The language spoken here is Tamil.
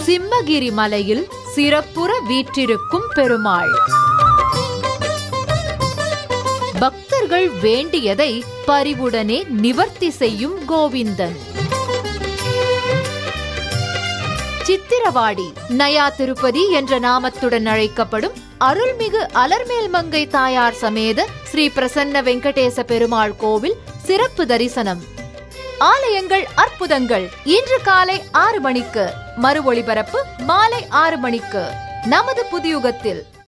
சிம்மகிரி மலையில் சிறப்புற வீற்றிருக்கும் பெருமாள் பக்தர்கள் வேண்டியதை பரிவுடனே நிவர்த்தி செய்யும் கோவிந்தன் சித்திரவாடி நயா திருப்பதி என்ற நாமத்துடன் அழைக்கப்படும் அருள்மிகு அலர்மேல் மங்கை தாயார் சமேத ஸ்ரீ பிரசன்ன வெங்கடேச பெருமாள் கோவில் சிறப்பு தரிசனம் ஆலயங்கள் அற்புதங்கள் இன்று காலை ஆறு மணிக்கு மறு ஒளிபரப்பு மாலை ஆறு மணிக்கு நமது புதியுகத்தில்